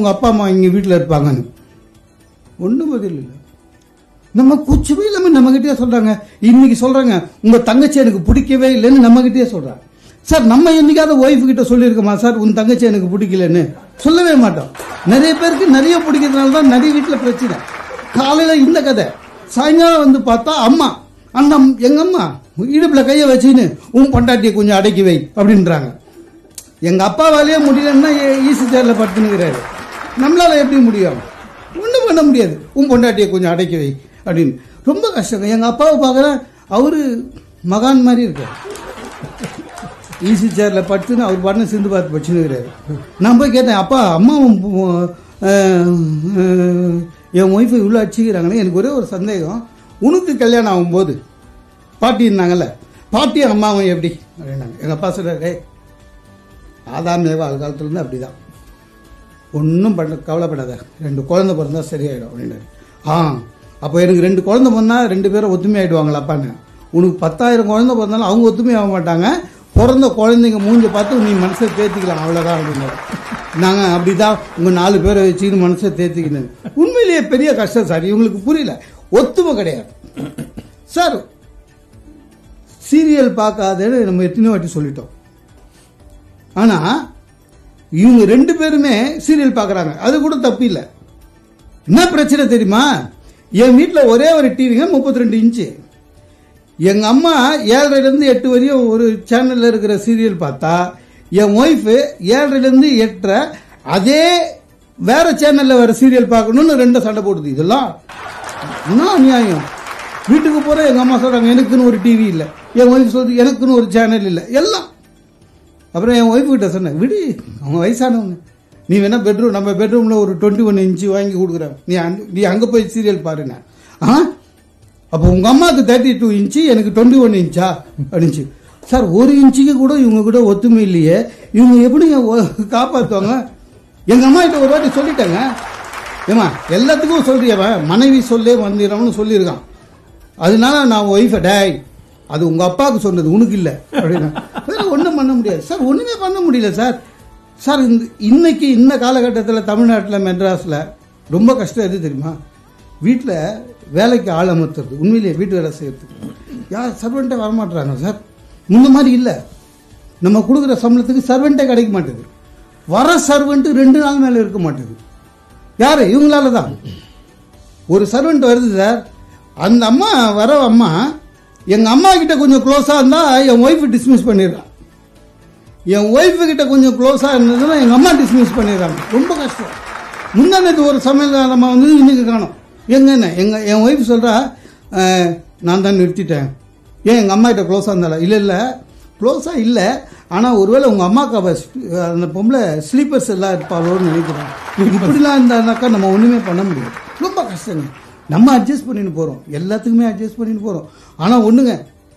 உங்கள் அப்பா அம்மா இங்கே வீட்டில் இருப்பாங்கன்னு ஒன்றும் பதில் இல்லை நம்ம குச்சமே இல்லாமல் நம்மகிட்டயே சொல்கிறாங்க இன்னைக்கு சொல்கிறாங்க உங்கள் தங்கச்சி எனக்கு பிடிக்கவே இல்லைன்னு நம்மகிட்டயே சொல்கிறாங்க சார் நம்ம என்னைக்காவது ஒய்ஃப் கிட்ட சொல்லியிருக்கோமா சார் உன் தங்கச்சி எனக்கு பிடிக்கலன்னு சொல்லவே மாட்டோம் நிறைய பேருக்கு நிறைய பிடிக்கிறதுனால தான் நிறைய வீட்டில் பிரச்சனை காலையில் இந்த கதை சாயங்காலம் வந்து பார்த்தா அம்மா அந்த அம்- எங்க அம்மா இடுப்பில் கையை வச்சுன்னு உன் பொண்டாட்டியை கொஞ்சம் அடக்கி வை அப்படின்றாங்க எங்க அப்பாவாலேயே முடியலன்னா ஈசி சேர்ல படுத்துனுங்கிறாரு நம்மளால எப்படி முடியும் ஒன்றும் பண்ண முடியாது உன் பொண்டாட்டியை கொஞ்சம் அடக்கி வை அப்படின்னு ரொம்ப கஷ்டம் எங்க அப்பாவை பார்க்குறேன் அவரு மகான் மாதிரி இருக்கார் ஈசி சேர்ல படுத்துன்னு அவர் பண்ண சிந்து பார்த்து படிச்சுனுங்கிறாரு நான் போய் கேட்டேன் அப்பா அம்மாவும் அஹ், அஹ், என் ஒய்ஃபை இவ்வளோ அடிச்சுக்கிறாங்களே எனக்கு ஒரே ஒரு சந்தேகம் உனக்கு கல்யாணம் ஆகும்போது பாட்டி இருந்தாங்கல்ல பாட்டியும் அம்மாவும் எப்படி அப்படின்னாங்க எங்கள் அப்பா சொல்கிறாரு ஆதாம் ஏவா அது காலத்துலேருந்து அப்படி தான் ஒன்றும் பண்ண கவலைப்படாத ரெண்டு குழந்தை பிறந்தா சரியாயிடும் அப்படின்னாரு ஆ அப்போ எனக்கு ரெண்டு குழந்தை பிறந்தா ரெண்டு பேரும் ஒத்துமை ஆயிடுவாங்களா அப்பான்னு உனக்கு பத்தாயிரம் குழந்தை பிறந்தாலும் அவங்க ஒத்துமை ஆக மாட்டாங்க பிறந்த குழந்தைங்க மூஞ்ச பார்த்து நீ மனசை தேத்திக்கலாம் அவ்வளோதான் அப்படின்னாரு நாங்கள் அப்படிதான் உங்கள் நாலு பேரை வச்சுக்கிட்டு மனசை தேத்திக்கினேன் உண்மையிலேயே பெரிய கஷ்டம் சார் இவங்களுக்கு புரியல ஒத்துமை கிடையாது சார் சீரியல் பார்க்காதேன்னு நம்ம எத்தனை வாட்டி சொல்லிட்டோம் ஆனா இவங்க ரெண்டு பேருமே சீரியல் பார்க்கறாங்க அது கூட தப்பு இல்லை என்ன பிரச்சனை தெரியுமா என் வீட்டில் ஒரே ஒரு டிவிங்க முப்பத்தி ரெண்டு இன்ச்சு எங்க அம்மா ஏழரைல இருந்து எட்டு வரையும் ஒரு சேனல்ல இருக்கிற சீரியல் பார்த்தா என் ஒய்ஃப் ஏழரைல இருந்து எட்டரை அதே வேற சேனல்ல வர சீரியல் பார்க்கணும்னு ரெண்டு சண்டை போடுது இதெல்லாம் என்ன அநியாயம் வீட்டுக்கு போற எங்க அம்மா சொல்றாங்க எனக்குன்னு ஒரு டிவி இல்லை என் ஒய்ஃப் சொல்றது எனக்குன்னு ஒரு சேனல் இல்லை எல்லாம் அப்புறம் என் ஒய்ஃப் கிட்ட சொன்னேன் விடு அவங்க வயசானவங்க நீ வேணா பெட்ரூம் நம்ம பெட்ரூம்ல ஒரு டுவெண்ட்டி ஒன் இன்ச்சு வாங்கி கொடுக்குறேன் நீ அங்க- நீ அங்க போய் சீரியல் பாருங்க ஆ அப்போ உங்க அம்மாவுக்கு தேர்ட்டி டூ இன்ச்சு எனக்கு டுவெண்ட்டி ஒன் இன்ச்சா அப்படின்ச்சு சார் ஒரு இன்ச்சுக்கு கூட இவங்க கூட ஒத்துமை இல்லையே இவங்க எப்படிங்க ஒ- காப்பாத்துவாங்க எங்க அம்மா கிட்ட ஒரு வாட்டி சொல்லிட்டேங்க ஏமா எல்லாத்துக்கும் சொல்றியவன் மனைவி சொல்லே வந்திரம்னு சொல்லியிருக்கான் அதனால நான் ஒய்ஃபை டேய் அது உங்க அப்பாவுக்கு சொன்னது உனக்கு இல்ல அப்படின்னா அதெல்லாம் ஒன்றும் பண்ண முடியாது சார் ஒண்ணுமே பண்ண முடியல சார் சார் இந்த இன்னைக்கு இந்த காலகட்டத்தில் தமிழ்நாட்டில் மெட்ராஸில் ரொம்ப கஷ்டம் எது தெரியுமா வீட்டில் வேலைக்கு ஆள் அமர்த்துறது உண்மையிலேயே வீட்டு வேலை செய்யறதுக்கு யார் சர்வெண்ட்டே வரமாட்டுறாங்க சார் முன்ன மாதிரி இல்லை நம்ம கொடுக்குற சம்பளத்துக்கு சர்வெண்ட்டே கிடைக்க மாட்டேது வர சர்வெண்ட் ரெண்டு நாள் மேலே இருக்க மாட்டேது யாரு இவங்களால தான் ஒரு சர்வெண்ட் வருது சார் அந்த அம்மா வர அம்மா எங்க அம்மா கிட்ட கொஞ்சம் க்ளோஸா இருந்தா என் ஒய்ஃப் டிஸ்மிஸ் பண்ணிடுறான் என் ஒய்ஃபு கிட்ட கொஞ்சம் க்ளோஸா இருந்ததுன்னா எங்க அம்மா டிஸ்மிஸ் பண்ணிடுறாங்க ரொம்ப கஷ்டம் முந்தானது ஒரு சமையல் நம்ம வந்து இன்னைக்கு காணும் எங்கன்னு எங்க என் ஒய்ஃப் சொல்றா "அஹ், நான் தான் நிறுத்திட்டேன் ஏன் எங்க அம்மா கிட்ட க்ளோஸா இருந்தால இல்ல இல்ல க்ளோஸா இல்ல ஆனா ஒருவேளை உங்க அம்மாக்கு அவ ஸ்லீ- அந்த பொம்பளை ஸ்லீப்பர்ஸ் எல்லாம் இருப்பாளோன்னு நினைக்கிறேன் இப்படிலாம் இருந்தாக்கா நம்ம ஒண்ணுமே பண்ண முடியாது ரொம்ப கஷ்டங்க நம்ம அட்ஜஸ்ட் பண்ணிட்டு போறோம் எல்லாத்துக்குமே அட்ஜஸ்ட் பண்ணிட்டு போறோம் ஆனா ஒண்ணுங்க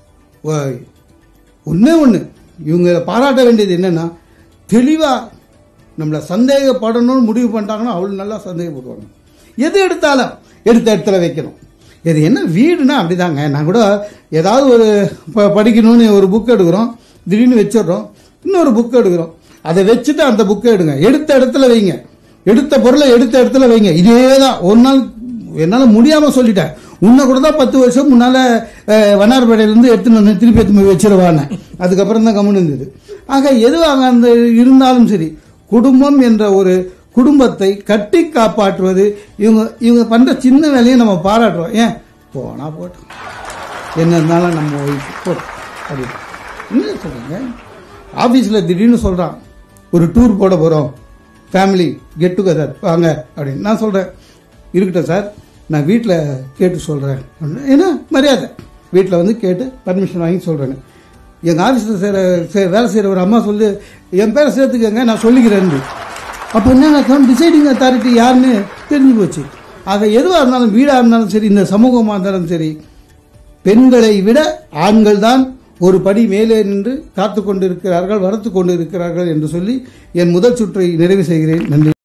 ஒ- ஒண்ணே ஒண்ணு இவங்க பாராட்ட வேண்டியது என்னன்னா தெளிவா நம்மளை சந்தேகப்படணும்னு முடிவு பண்ணிட்டாங்கன்னா அவ்வளவு நல்லா சந்தேகப்படுவாங்க எது எடுத்தாலும் எடுத்த இடத்துல வைக்கணும் இது என்ன வீடுனா அப்படிதாங்க நான் கூட ஏதாவது ஒரு ப- படிக்கணும்னு ஒரு புக் எடுக்கிறோம் திடீர்னு வச்சிடுறோம் இன்னொரு புக் எடுக்கிறோம் அதை வச்சுட்டு அந்த புக்கை எடுங்க எடுத்த இடத்துல வைங்க எடுத்த பொருளை எடுத்த இடத்துல வைங்க இதே தான் ஒரு நாள் என்னால முடியாம சொல்லிட்டேன் உன்னை கூட தான் பத்து வருஷம் முன்னால அஹ், வண்ணாரப்பேட்டையில இருந்து எடுத்துன்னு வந்து திருப்பி எடுத்து போய் வச்சிருவானே அதுக்கப்புறம் தான் கம்முன்னு இருந்தது ஆக எதுவாக அந்த இருந்தாலும் சரி குடும்பம் என்ற ஒரு குடும்பத்தை கட்டி காப்பாற்றுவது இவங்க இவங்க பண்ற சின்ன வேலையை நம்ம பாராட்டுறோம் ஏன் போனா போட்டோம் என்ன இருந்தாலும் நம்ம ஒய்ஃப் போட்டோம் அப்படின்னு என்ன சொல்றீங்க ஆபீஸ்ல திடீர்னு சொல்றான் ஒரு டூர் போட போறோம் ஃபேமிலி கெட் டுகெதர் வாங்க அப்படின்னு நான் சொல்றேன் இருக்கட்டும் சார் நான் வீட்டில் கேட்டு சொல்றேன் அப்படின்னு. ஏன்னா மரியாதை வீட்டில் வந்து கேட்டு பர்மிஷன் வாங்கி சொல்றேன் எங்க ஆஃபீஸில் செய்கிற வேலை செய்கிற ஒரு அம்மா சொல்லி என் பேரை சேர்த்துக்கங்க நான் சொல்லிக்கிறேன் அப்போ என்ன டிசைடிங் அத்தாரிட்டி யாருன்னு தெரிஞ்சு போச்சு ஆக எதுவாக இருந்தாலும் வீடாக இருந்தாலும் சரி இந்த சமூகமாக இருந்தாலும் சரி பெண்களை விட ஆண்கள் தான் ஒரு படி மேலே நின்று காத்து கொண்டிருக்கிறார்கள் வளர்த்து கொண்டிருக்கிறார்கள் என்று சொல்லி என் முதல் சுற்றை நிறைவு செய்கிறேன் நன்றி